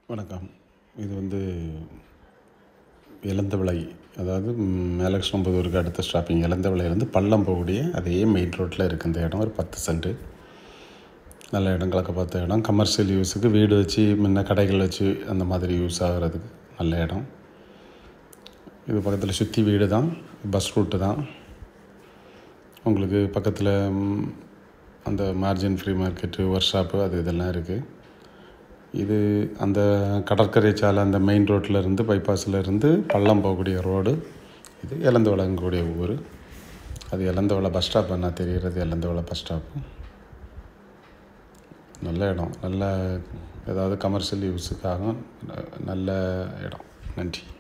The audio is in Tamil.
வணக்கம் இது வந்து இளந்தவிளை அதாவது மேலகிருஷ்ணம்புதூருக்கு அடுத்த ஸ்டாப்பிங் இளந்தவிளையிலேருந்து பள்ளம் போகக்கூடிய அதே மெயின் ரோட்டில் இருக்குது இந்த இடம் ஒரு பத்து சென்ட்டு நல்ல இடம் கிழக்க பார்த்த இடம் கமர்ஷியல் யூஸுக்கு வீடு வச்சு முன்ன கடைகள் வச்சு அந்த மாதிரி யூஸ் ஆகிறதுக்கு நல்ல இடம் இது பக்கத்தில் சுற்றி வீடு தான் பஸ் ரூட்டு தான் உங்களுக்கு பக்கத்தில் ம், அந்த margin free market workshop அது இதெல்லாம் இருக்குது இது அந்த கடற்கரை சாலை அந்த மெயின் ரோட்டில் இருந்து பைபாஸில் இருந்து பள்ளம் போகக்கூடிய ரோடு இது இளந்தவளங்கக்கூடிய ஊர் அது இளந்தவளை பஸ் ஸ்டாப் என்ன தெரிகிறது இளந்தவளை பஸ் ஸ்டாப்பு நல்ல இடம் நல்ல ஏதாவது கமர்ஷியல் யூஸுக்காக நல்ல இடம் நன்றி